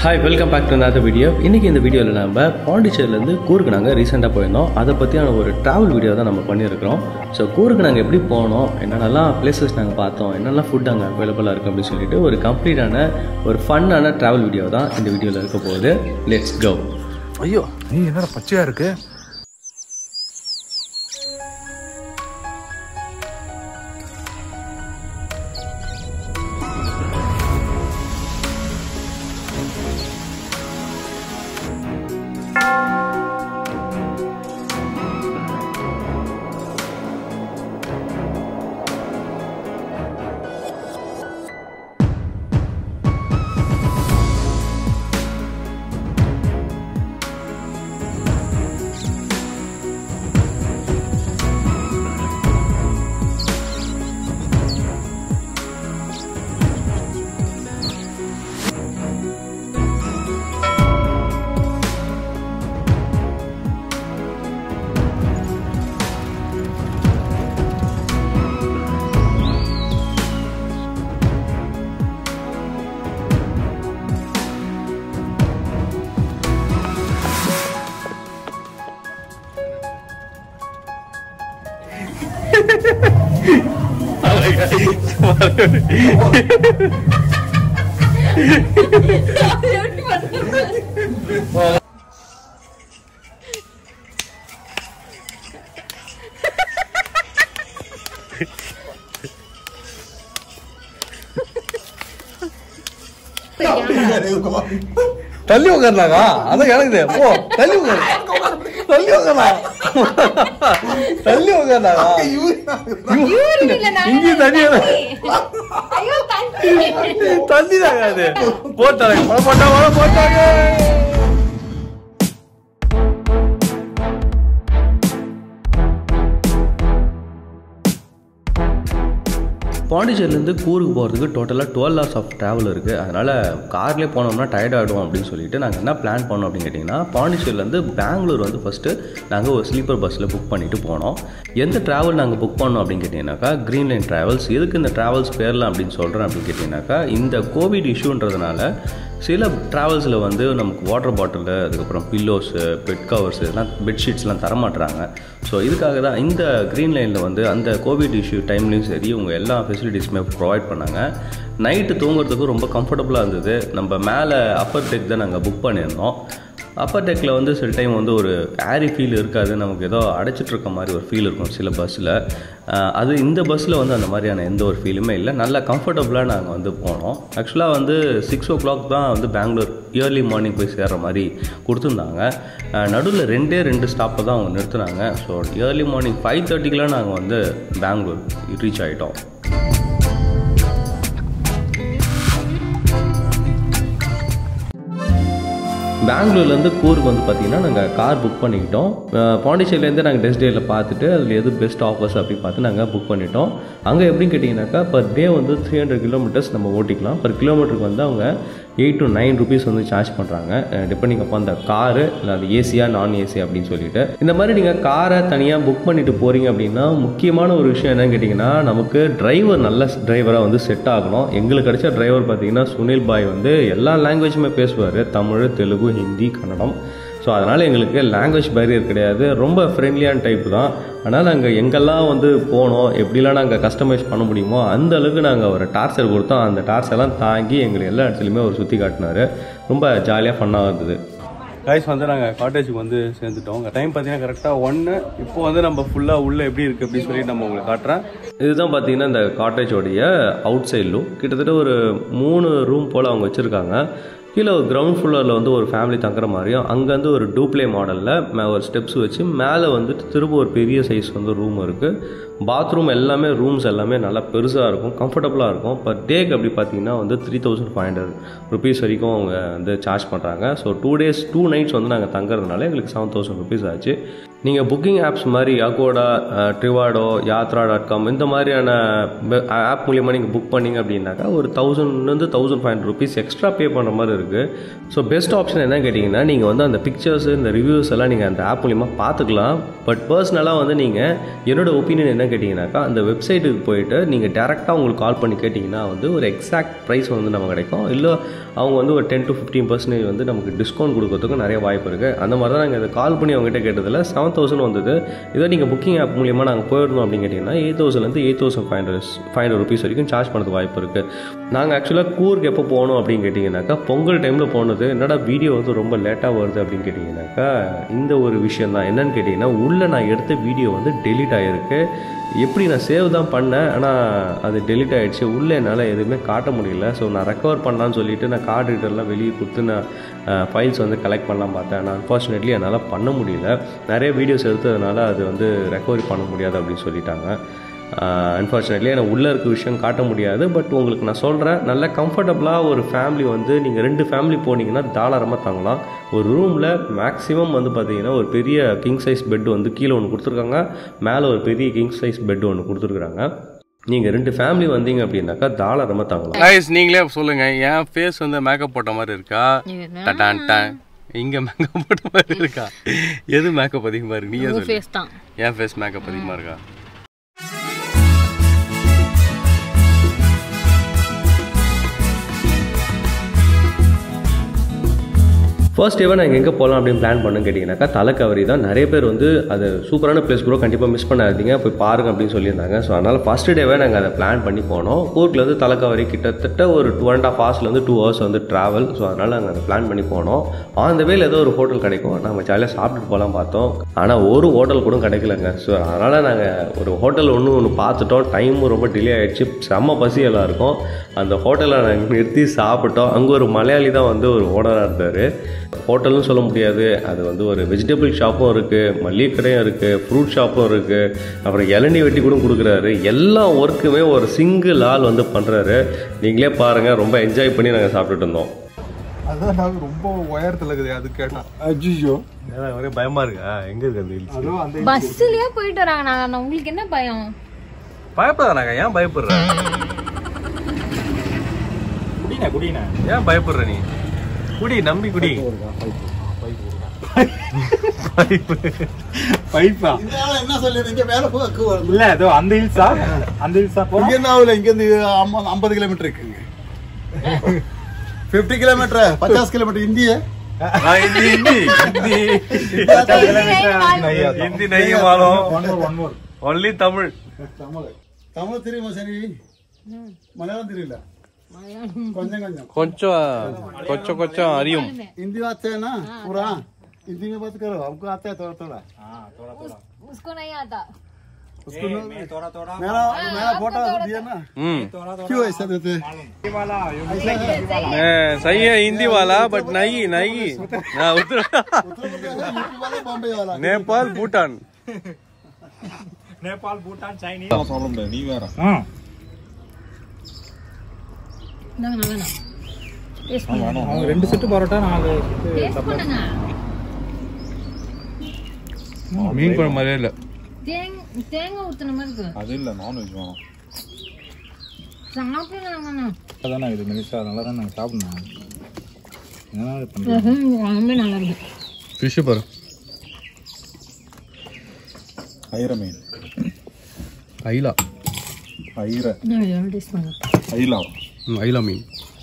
Hi welcome back to another video இன்றைக்கி இந்த வீடியோவில் நம்ம பாண்டிச்சேரியிலேருந்து கூருக்கு நாங்கள் ரீசெண்டாக போயிருந்தோம் அதை பற்றியான ஒரு ட்ராவல் வீடியோ தான் நம்ம பண்ணியிருக்கிறோம் ஸோ கூருக்கு நாங்கள் எப்படி போனோம் என்னென்னலாம் பிளேசஸ் நாங்கள் பார்த்தோம் என்னென்னலாம் ஃபுட் அங்கே அவைலபிளாக இருக்குது அப்படின்னு சொல்லிட்டு ஒரு கம்ப்ளீட்டான ஒரு ஃபன்னான ட்ராவல் வீடியோ தான் இந்த வீடியோவில் இருக்க போகுது லெட்ஸ் கோ ஐயோ நீ என்னடா பச்சையா இருக்கு தள்ளி உட்காருனாக்கா அதான் எனக்கு போ தள்ளி உட்காரு தள்ளி உட்காரா தள்ளி உட்காருனாக்கா இங்கே தண்ணி தண்ணி தாங்க அது போட்டாங்க மழை போட்டா மழை போட்டாங்க பாண்டிச்சேரிலேருந்து கூருக்கு போகிறதுக்கு டோட்டலாக டுவெல் ஹவர்ஸ் ஆஃப் ட்ராவல் இருக்குது அதனால் கார்லேயே போனோம்னா டயர்ட் ஆகிடும் அப்படின்னு சொல்லிட்டு நாங்கள் என்ன பிளான் பண்ணோம் அப்படின்னு கேட்டிங்கன்னா பாண்டிச்சேரிலேருந்து பெங்களூர் வந்து ஃபஸ்ட்டு நாங்கள் ஒரு ஸ்லீப்பர் பஸ்ஸில் புக் பண்ணிவிட்டு போனோம் எந்த ட்ராவல் நாங்கள் புக் பண்ணோம் அப்படின்னு கேட்டிங்கனாக்கா க்ரீன் லைன் ட்ராவல்ஸ் எதுக்கு இந்த ட்ராவல்ஸ் பேர்லாம் அப்படின்னு சொல்கிறேன் அப்படின்னு கேட்டிங்கனாக்கா இந்த கோவிட் இஷ்யூன்றதுனால சில ட்ராவல்ஸில் வந்து நமக்கு வாட்டர் பாட்டிலு அதுக்கப்புறம் பில்லோஸு பெட் கவர்ஸ் இதெல்லாம் பெட்ஷீட்ஸ்லாம் தரமாட்டுறாங்க ஸோ இதுக்காக தான் இந்த க்ரீன் லைனில் வந்து அந்த கோவிட் இஷ்யூ டைம்லேயும் சரி இவங்க எல்லா ஃபெசிலிட்டிஸுமே ப்ரொவைட் பண்ணாங்க நைட்டு தூங்குறதுக்கு ரொம்ப கம்ஃபர்டபுளாக இருந்தது நம்ம மேலே அப்பர் டெக் தான் நாங்கள் புக் பண்ணியிருந்தோம் அப்பர் டெக்கில் வந்து சில டைம் வந்து ஒரு ஏரி ஃபீல் இருக்காது நமக்கு ஏதோ அடைச்சிட்டு இருக்க மாதிரி ஒரு ஃபீல் இருக்கும் சில பஸ்ஸில் அது இந்த பஸ்ஸில் வந்து அந்த மாதிரியான எந்த ஒரு ஃபீலுமே இல்லை நல்லா கம்ஃபர்டபுளாக நாங்கள் வந்து போனோம் ஆக்சுவலாக வந்து சிக்ஸ் ஓ கிளாக் தான் வந்து பெங்களூர் இயர்லி மார்னிங் போய் சேர்கிற மாதிரி கொடுத்துருந்தாங்க நடுவில் ரெண்டே ரெண்டு ஸ்டாப்பை தான் அவங்க நிறுத்துனாங்க ஸோ இயர்லி மார்னிங் ஃபைவ் தேர்ட்டிக்கெலாம் நாங்கள் வந்து பெங்களூர் ரீச் ஆகிட்டோம் பெங்களூர்லேருந்து கூருக்கு வந்து பார்த்தீங்கன்னா நாங்கள் கார் புக் பண்ணிக்கிட்டோம் அஹ் பாண்டிச்சேரியிலேருந்து நாங்கள் டெஸ்ட் டேயில் பார்த்துட்டு அதில் எது பெஸ்ட் ஆஃபர்ஸ் அப்படி பார்த்து நாங்கள் புக் பண்ணிட்டோம் அங்கே எப்படின்னு கேட்டிங்கனாக்கா பர் டே வந்து த்ரீ ஹண்ட்ரட் கிலோமீட்டர்ஸ் நம்ம ஓட்டிக்கலாம் பர் கிலோமீட்டருக்கு வந்து அவங்க எயிட் டு நைன் ருபீஸ் வந்து சார்ஜ் பண்ணுறாங்க டிபெண்டிங் அப்போ அந்த காரு இல்லை அது ஏசியா நான் ஏசி அப்படின்னு சொல்லிட்டு இந்த மாதிரி நீங்கள் காரை தனியாக புக் பண்ணிட்டு போகிறீங்க அப்படின்னா முக்கியமான ஒரு விஷயம் என்னன்னு கேட்டிங்கன்னா நமக்கு டிரைவர் நல்ல டிரைவராக வந்து செட் ஆகணும் எங்களுக்கு கிடைச்ச டிரைவர் பார்த்தீங்கன்னா சுனில் பாய் வந்து எல்லா லாங்குவேஜுமே பேசுவார் தமிழ் தெலுங்கு ஹிந்தி கன்னடம் ஸோ அதனால் எங்களுக்கு லாங்குவேஜ் பேரியர் கிடையாது ரொம்ப ஃப்ரெண்ட்லியான டைப் தான் ஆனால் நாங்கள் எங்கெல்லாம் வந்து போனோம் எப்படிலாம் நாங்கள் கஸ்டமைஸ் பண்ண முடியுமோ அந்த அளவுக்கு நாங்கள் ஒரு டார்ச்சர் கொடுத்தோம் அந்த டார்ச்சர்லாம் தாங்கி எங்களை எல்லா இடத்துலையுமே ஒரு சுற்றி காட்டினார் ரொம்ப ஜாலியாக ஃபன்னாக இருந்தது கைஸ் வந்து நாங்கள் காட்டேஜுக்கு வந்து சேர்ந்துட்டோம் டைம் பார்த்தீங்கன்னா கரெக்டாக ஒன்று இப்போ வந்து நம்ம ஃபுல்லாக உள்ளே எப்படி இருக்குது அப்படின்னு சொல்லி நம்ம உங்களுக்கு காட்டுறேன் இதுதான் பார்த்தீங்கன்னா இந்த காட்டேஜோடைய அவுட் சைட் லுக் கிட்டத்தட்ட ஒரு மூணு ரூம் போல் அவங்க வச்சுருக்காங்க கீழே ஒரு கிரவுண்ட் ஃப்ளோரில் வந்து ஒரு ஃபேமிலி தங்குற மாதிரியும் அங்கேருந்து ஒரு டூப்ளே மாடலில் ஒரு ஸ்டெப்ஸ் வச்சு மேலே வந்துட்டு திரும்ப ஒரு பெரிய சைஸ் வந்து ரூம் இருக்குது பாத்ரூம் எல்லாமே ரூம்ஸ் எல்லாமே நல்லா பெருசாக இருக்கும் கம்ஃபர்டபுளாக இருக்கும் பர் டேக்கு அப்படி பார்த்தீங்கன்னா வந்து three thousand five hundred rupees வரைக்கும் அவங்க வந்து சார்ஜ் பண்ணுறாங்க so two days two nights வந்து நாங்கள் தங்குறதுனால எங்களுக்கு செவன் தௌசண்ட் ருபீஸ் ஆச்சு நீங்கள் புக்கிங் ஆப்ஸ் மாதிரி Agoda Trivago Yatra dot com இந்த மாதிரியான ஆப் மூலியமாக நீங்கள் புக் பண்ணீங்க அப்படின்னாக்கா ஒரு தௌசண்ட்லேருந்து thousand five hundred rupees extra pay பண்ணுற மாதிரி இருக்குது ஸோ பெஸ்ட் ஆப்ஷன் என்ன கேட்டிங்கன்னா நீங்கள் வந்து அந்த பிக்சர்ஸ் இந்த ரிவ்யூஸ் எல்லாம் நீங்கள் அந்த ஆப் மூலிமா பார்த்துக்கலாம் பட் பர்சனலாக வந்து நீங்கள் என்னோட ஒப்பீனியன் என்ன கேட்டிங்கனாக்கா அந்த வெப்சைட்டுக்கு போயிட்டு நீங்கள் டேரெக்டாக உங்களுக்கு கால் பண்ணி கேட்டிங்கன்னா வந்து ஒரு எக்ஸாக்ட் ப்ரைஸ் வந்து நமக்கு கிடைக்கும் இல்லை அவங்க வந்து ஒரு டென் டு ஃபிஃப்டீன் பர்சன்டேஜ் வந்து நமக்கு டிஸ்கவுண்ட் கொடுக்கறதுக்கு நிறைய வாய்ப்பு இருக்குது அந்த மாதிரி தான் நாங்கள் இதை கால் பண்ணி அவங்ககிட்ட கேட்டதில் செவன் தௌசண்ட் வந்தது இதே நீங்கள் புக்கிங் ஆப் மூலியமாக நாங்கள் போயிருந்தோம் அப்படின்னு கேட்டிங்கன்னா எயிட் தௌசண்ட்லேருந்து eight thousand five hundred five hundred rupees வரைக்கும் சார்ஜ் பண்ணுறதுக்கு வாய்ப்பு இருக்குது நாங்கள் ஆக்சுவலாக கூர்க்கு எப்போ போகணும் அப்படின்னு கேட்டிங்கனாக்கா பொங்கல் டைமில் போனது என்னடா வீடியோ வந்து ரொம்ப லேட்டாக வருது அப்படின்னு கேட்டிங்கனாக்கா இந்த ஒரு விஷயம் தான் என்னன்னு கேட்டிங்கன்னா உள்ளே நான் எடுத்த வீடியோ வந்து டெலீட் ஆகிருக்கு எப்படி நான் சேவ் தான் பண்ணேன் ஆனால் அது டெலீட் ஆகிடுச்சு உள்ளே என்னால் எதுவுமே காட்ட முடியல ஸோ நான் ரெக்கவர் பண்ணலான்னு சொல்லிட்டு நான் கார்டு ரீடர்லாம் வெளியே கொடுத்து நான் ஃபைல்ஸ் வந்து கலெக்ட் பண்ணலாம் பார்த்தேன் ஆனால் அன்ஃபார்ச்சுனேட்லி என்னால் பண்ண முடியல நிறைய வீடியோஸ் எடுத்ததுனால அது வந்து ரெக்கவரி பண்ண முடியாது அப்படின்னு சொல்லிட்டாங்க அன்ஃபார்ச்சுனேட்லி எனக்கு உள்ளே இருக்க விஷயம் காட்ட முடியாது பட் உங்களுக்கு நான் சொல்கிறேன் நல்ல கம்ஃபர்டபுளாக ஒரு ஃபேமிலி வந்து நீங்கள் ரெண்டு ஃபேமிலி போனீங்கன்னா தாராளமாக தங்கலாம் ஒரு ரூமில் மேக்ஸிமம் வந்து பார்த்தீங்கன்னா ஒரு பெரிய கிங் சைஸ் பெட் வந்து கீழே ஒன்று கொடுத்துருக்காங்க மேலே ஒரு பெரிய கிங் சைஸ் பெட் ஒன்று கொடுத்துருக்குறாங்க நீங்கள் ரெண்டு ஃபேமிலி வந்தீங்க அப்படின்னாக்கா தாராளமாக தங்கலாம் கைஸ் நீங்களே சொல்லுங்க என் ஃபேஸ் வந்து மேக்கப் போட்ட மாதிரி இருக்கா டடான் டான் இங்க மேக்கப் போட்ட மாதிரி இருக்கா எது மேக்கப் அதிகமா இருக்கு நீயே சொல்லு ஃபேஸ் தான் என் ஃபேஸ் மேக்கப் அதிகமா இருக்கா ஃபர்ஸ்ட் டேவை நாங்கள் எங்கே போகலாம் அப்படின்னு பிளான் பண்ணோன்னு கேட்டிங்கனாக்கா தலைக்கவரி தான் நிறைய பேர் வந்து அது சூப்பரான பிளேஸ் கூட கண்டிப்பாக மிஸ் பண்ணாதீங்க போய் பாருங்க அப்படின்னு சொல்லியிருந்தாங்க ஸோ அதனால் ஃபஸ்ட் டேவே நாங்கள் அதை பிளான் பண்ணி போனோம் ஊர்லேருந்து தலைக்கவரி கிட்டத்தட்ட ஒரு டூ அண்ட் ஆஃப் ஹவர்ஸ்லேருந்து டூ ஹவர்ஸ் வந்து ட்ராவல் ஸோ அதனால் நாங்கள் அதை பிளான் பண்ணி போனோம் ஆன் த வேல ஏதோ ஒரு ஹோட்டல் கிடைக்கும் நம்ம ஜாலியாக சாப்பிட்டுட்டு போகலாம் பார்த்தோம் ஆனால் ஒரு ஹோட்டல் கூட கிடைக்கலங்க ஸோ அதனால் நாங்கள் ஒரு ஹோட்டல் ஒன்று ஒன்று பார்த்துட்டோம் டைமும் ரொம்ப டிலே ஆகிடுச்சு செம்ம பசி எல்லாம் இருக்கும் அந்த ஹோட்டலை நாங்கள் நிறுத்தி சாப்பிட்டோம் அங்கே ஒரு மலையாளி தான் வந்து ஒரு ஓனராக இருந்தார் ஹோட்டல்னு சொல்ல முடியாது அது வந்து ஒரு வெஜிடபிள் ஷாப்பும் இருக்குது மல்லிகை கடையும் இருக்குது ஃப்ரூட் ஷாப்பும் இருக்குது அப்புறம் இளநீ வெட்டி கூட கொடுக்குறாரு எல்லா ஒர்க்குமே ஒரு சிங்கிள் ஆள் வந்து பண்ணுறாரு நீங்களே பாருங்கள் ரொம்ப என்ஜாய் பண்ணி நாங்கள் சாப்பிட்டுட்டு இருந்தோம் அதான் நான் ரொம்ப உயரத்துல இருக்குது அது கேட்டான் அஜிஜோ ஒரே பயமாக இருக்கா எங்கே இருக்கு அந்த ஹில்ஸ் அதுவும் அந்த பஸ்லயே போயிட்டு வராங்க நான் உங்களுக்கு என்ன பயம் பயப்படாதாங்க ஏன் பயப்படுற குடிண்ணே குடிண்ணே ஏன் பயப்படுற நீ குடி நம்பி குடி பைப்பா என்ன சொல்லிடு இங்க மேல போக்கு வருது இல்ல அதோ அந்த ஹில்ஸா அந்த ஹில்ஸா போறோம் இங்க என்ன ஆகல இங்க இருந்து ஐம்ப- ஐம்பது கிலோமீட்டர் இருக்குங்க பிப்டி கிலோமீட்டர் பச்சாஸ் கிலோமீட்டர் இந்திய ஹிந்தி ஹிந்தி ஹிந்தி ஹிந்தி நெய்ய மாலும் one more only Tamil Tamil Tamil தெரியுமா சரி மலையாளம் தெரியல கொஞ்சம் கொஞ்சம் கொஞ்சம் கொஞ்சம் கொஞ்சம் அறியும் हिंदी आते हैं ना पूरा हिंदी में बात करो हमको आता है थोड़ा थोड़ा उसको नहीं आता उसको न- थोड़ा थोड़ा मेरा मेरा फोटो दिया ना ம் क्यों ऐसा देते वाला सही है हिंदी वाला बट नहीं नहीं हाँ, उत्तर उत्तर प्रदेश है, यूपी वाला बॉम्बे वाला नेपाल भूटान நேபாள் பூட்டான் சைனீஸ் ஆ நாங்க நல்லா டேஸ்ட் பண்ணுங்க அவங்க ரெண்டு செட்டு பரோட்டா நாலு டேஸ்ட் பண்ணுங்க மீன் குழம்பு மாதிரியே இல்லை தேங் தேங்காய் ஊத்துன மாதிரி இருக்கு அது இல்ல நான்வெஜ் வேணும் சாப்பிடுங்க அதானே இது மெலிசா நல்லா தான் நாங்கள் சாப்பிடணும் என்ன பண்ணுறோம் ரொம்ப நல்லா இருக்கு ஃபிஷ்ஷு பாரு ஐர மீன் ஐலா ஐர நான் டேஸ்ட் பண்ணுங்க ஐலா ம், ஐலா மீன்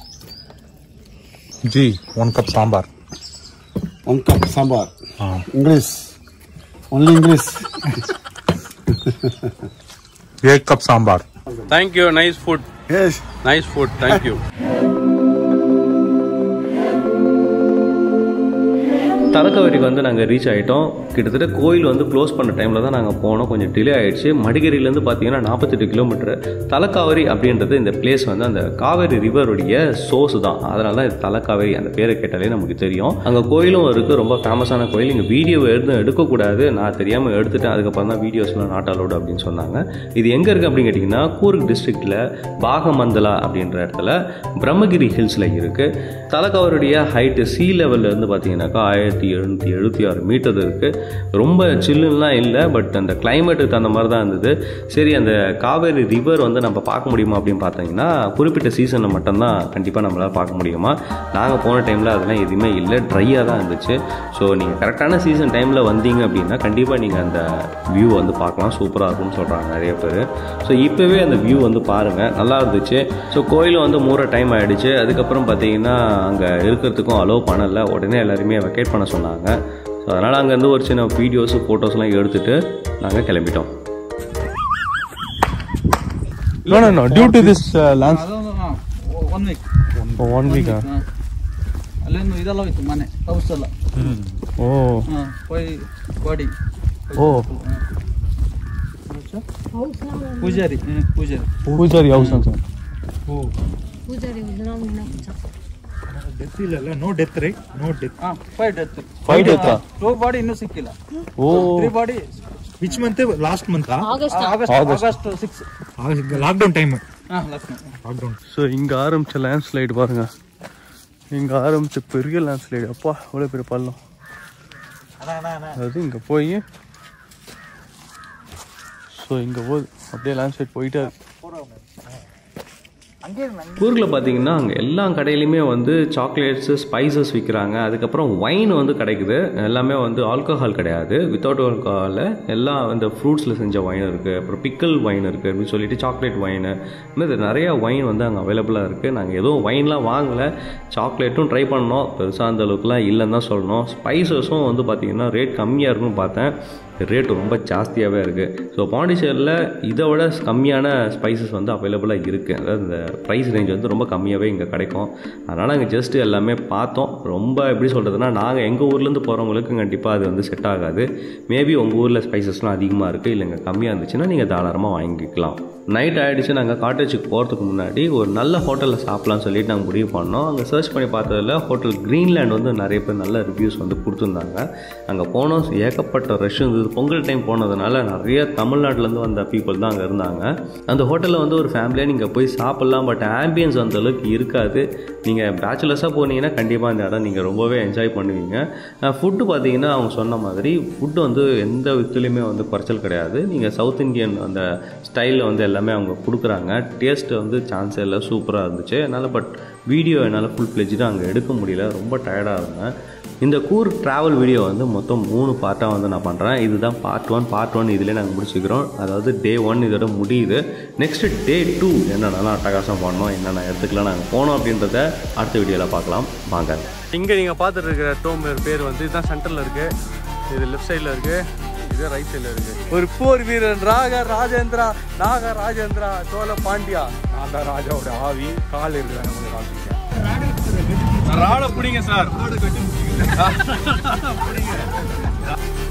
ஜி one cup sambar one cup sambar english only english एक cup sambar thank you nice food yes nice food thank you தலக்கவரிக்கு வந்து நாங்கள் ரீச் ஆகிட்டோம் கிட்டத்தட்ட கோயில் வந்து க்ளோஸ் பண்ண டைமில் தான் நாங்கள் போனோம் கொஞ்சம் டிலே ஆயிடுச்சு மடிகேரியிலேருந்து பார்த்தீங்கன்னா நாற்பத்தெட்டு கிலோமீட்டர் தலக்காவேரி அப்படின்றது இந்த பிளேஸ் வந்து அந்த காவேரி ரிவருடைய சோர்ஸ் தான் அதனால தான் இது தலக்காவேரி அந்த பேரை கேட்டாலே நமக்கு தெரியும் அங்கே கோயிலும் இருக்குது ரொம்ப ஃபேமஸான கோயில் இங்கே வீடியோ எடுத்து எடுக்கக்கூடாது நான் தெரியாமல் எடுத்துட்டேன் அதுக்கப்புறம் தான் வீடியோஸ்லாம் நாட் அலோடு அப்படின்னு சொன்னாங்க இது எங்கே இருக்குது அப்படின்னு கேட்டிங்கன்னா கூர்க் டிஸ்ட்ரிக்டில் பாகமந்தலா அப்படின்ற இடத்துல பிரம்மகிரி ஹில்ஸில் இருக்குது தலக்காவருடைய ஹைட்டு சி லெவல்ல இருந்து பார்த்தீங்கன்னாக்கா ஆயிரத்தி ஆயிரத்தி எழுநூற்றி எழுபத்தி ஆறு மீட்டர் இருக்குது ரொம்ப சில்லுலாம் இல்லை பட் அந்த கிளைமேட்டுக்கு தகுந்த மாதிரி தான் இருந்தது சரி அந்த காவேரி ரிவர் வந்து நம்ம பார்க்க முடியுமா அப்படின்னு பார்த்தீங்கன்னா குறிப்பிட்ட சீசனில் மட்டும்தான் கண்டிப்பாக நம்மளால் பார்க்க முடியுமா நாங்கள் போன டைமில் அதெல்லாம் எதுவுமே இல்லை ட்ரையாக தான் இருந்துச்சு ஸோ நீங்கள் கரெக்டான சீசன் டைமில் வந்தீங்க அப்படின்னா கண்டிப்பாக நீங்கள் அந்த வியூ வந்து பார்க்கலாம் சூப்பராக இருக்கும்னு சொல்கிறாங்க நிறைய பேர் ஸோ இப்போவே அந்த வியூ வந்து பாருங்கள் நல்லா இருந்துச்சு ஸோ கோயிலும் வந்து மூற டைம் ஆகிடுச்சு அதுக்கப்புறம் பார்த்தீங்கன்னா அங்கே இருக்கிறதுக்கும் அலோவ் பண்ணலை உடனே எல்லாருமே வெக்கேட் பண்ண சொன்னாங்க ஸோ அதனால் அங்கேருந்து ஒரு சின்ன வீடியோஸு ஃபோட்டோஸ்லாம் எடுத்துகிட்டு நாங்கள் கிளம்பிட்டோம் No, no, no. Due to this uh, land. One week One week. ah. ಅಲ್ಲಿಂದ ಇದೆಲ್ಲ ಹೋಯ್ತು ಮನೆ ಹೌಸ್ ಎಲ್ಲ Oh. ಹಾಂ ಹೋಯ್ ಗಾಡಿ Oh. ಪೂಜಾರಿ ಹ್ಮ್, ಪೂಜಾರಿ Pujari house ಅಂತ. ಪೂಜಾರಿ ನಾವು ಇನ್ನ ಹಾಂ ಫೈವ್ ಡೆತ್ Five death ಆ? ಟೂ ಬಾಡಿ ಇನ್ನೂ ಸಿಕ್ಕಿಲ್ಲ Oh. Three body which month last month August August August six lockdown time ಹಾಂ ಲಕ್ಷ್ಮಿ லாக்டவுன் ஸோ இங்கே ஆரம்பிச்ச லேண்ட் ஸ்லைடு பாருங்க இங்கே ஆரம்பிச்ச பெரிய லேண்ட் ஸ்லைடு அப்பா அவ்வளோ பெரிய பள்ளம் அதாவது இங்கே போய் ஸோ இங்கே போகுது அப்படியே லேண்ட் ஸ்லைட் போயிட்டே இருக்கு ஊரில் பார்த்தீங்கன்னா அங்கே எல்லா கடையிலையுமே வந்து சாக்லேட்ஸு ஸ்பைசஸ் விற்கிறாங்க அதுக்கப்புறம் ஒயின் வந்து கிடைக்குது எல்லாமே வந்து ஆல்கஹால் கிடையாது வித்தவுட் ஆல்கஹாலில் எல்லாம் இந்த ஃப்ரூட்ஸில் செஞ்ச ஒயின் இருக்குது அப்புறம் பிக்கல் ஒயின் இருக்குது அப்படின்னு சொல்லிட்டு சாக்லேட் ஒயின் இது நிறையா ஒயின் வந்து அங்கே அவைலபிளாக இருக்குது நாங்கள் எதுவும் ஒயின்லாம் வாங்கலை சாக்லேட்டும் ட்ரை பண்ணோம் பெருசாக அந்த அளவுக்குலாம் இல்லைன்னு தான் சொல்லணும் ஸ்பைசஸும் வந்து பார்த்திங்கன்னா ரேட் கம்மியாக இருக்குன்னு பார்த்தேன் ரேட் ரொம்ப ஜாஸ்தியாகவே இருக்குது ஸோ பாண்டிச்சேரியில் இதை விட கம்மியான ஸ்பைசஸ் வந்து அவைலபிளாக இருக்குது அதாவது இந்த ப்ரைஸ் ரேஞ்ச் வந்து ரொம்ப கம்மியாகவே இங்கே கிடைக்கும் அதனால் நாங்கள் ஜஸ்ட் எல்லாமே பார்த்தோம் ரொம்ப எப்படி சொல்கிறதுனா நாங்கள் எங்கள் ஊர்லேருந்து போகிறவங்களுக்கு கண்டிப்பாக அது வந்து செட் ஆகாது மேபி உங்கள் ஊரில் ஸ்பைசஸ்லாம் அதிகமாக இருக்குது இல்லைங்க கம்மியாக இருந்துச்சுன்னா நீங்கள் தாராளமாக வாங்கிக்கலாம் நைட் ஆகிடுச்சு நாங்கள் காட்டேஜுக்கு போகிறதுக்கு முன்னாடி ஒரு நல்ல ஹோட்டலில் சாப்பிட்லான்னு சொல்லிட்டு நாங்கள் முடிவு பண்ணோம் அங்கே சர்ச் பண்ணி பார்த்ததில் ஹோட்டல் க்ரீன்லேண்ட் வந்து நிறைய பேர் நல்ல ரிவ்யூஸ் வந்து கொடுத்துருந்தாங்க அங்கே போனோம் ஏகப்பட்ட ரஷ் இருந்தது பொங்கல் டைம் போனதுனால நிறைய தமிழ்நாட்டிலேருந்து வந்த பீப்புள் தான் அங்கே இருந்தாங்க அந்த ஹோட்டலில் வந்து ஒரு ஃபேமிலியாக நீங்கள் போய் சாப்பிட்லாம் பட் ஆம்பியன்ஸ் அந்த அளவுக்கு இருக்காது நீங்கள் பேச்சுலர்ஸாக போனீங்கன்னா கண்டிப்பாக அந்த இடம் நீங்கள் ரொம்பவே என்ஜாய் பண்ணுவீங்க ஃபுட்டு பார்த்தீங்கன்னா அவங்க சொன்ன மாதிரி ஃபுட்டு வந்து எந்த வித்துலேயுமே வந்து குறைச்சல் கிடையாது நீங்கள் சவுத் இந்தியன் அந்த ஸ்டைலில் வந்து எல்லாமே அவங்க கொடுக்குறாங்க டேஸ்ட் வந்து சான்ஸே இல்லை சூப்பராக இருந்துச்சு என்னால் பட் வீடியோ என்னால் ஃபுல் ஃப்ளெஜ்டாக அங்கே எடுக்க முடியல ரொம்ப டயர்டாக இருந்தேன் இந்த கூர் ட்ராவல் வீடியோ வந்து மொத்தம் மூணு பார்ட்டாக வந்து நான் பண்ணுறேன் இதுதான் பார்ட் ஒன் பார்ட் ஒன் இதிலே நாங்கள் முடிச்சுக்கிறோம் அதாவது டே ஒன் இதோட முடியுது நெக்ஸ்ட் டே டூ என்னென்னலாம் அட்டகாசம் பண்ணோம் என்னென்ன இடத்துக்குலாம் நாங்கள் போனோம் அப்படின்றத அடுத்த வீடியோவில் பார்க்கலாம் வாங்க இங்கே நீங்கள் பார்த்துட்டு இருக்கிற டோம் பேர் வந்து இதுதான் சென்டரில் இருக்கு இது லெஃப்ட் சைடில் இருக்கு இது ரைட் சைடில் இருக்கு ஒரு போர் வீரன் ராக ராஜேந்திரா நாக ராஜேந்திரா சோழ பாண்டியா அந்த ராஜாவோட ஆவி கால் இருக்குது நமக்கு காமிக்க ராடை பிடிங்க சார்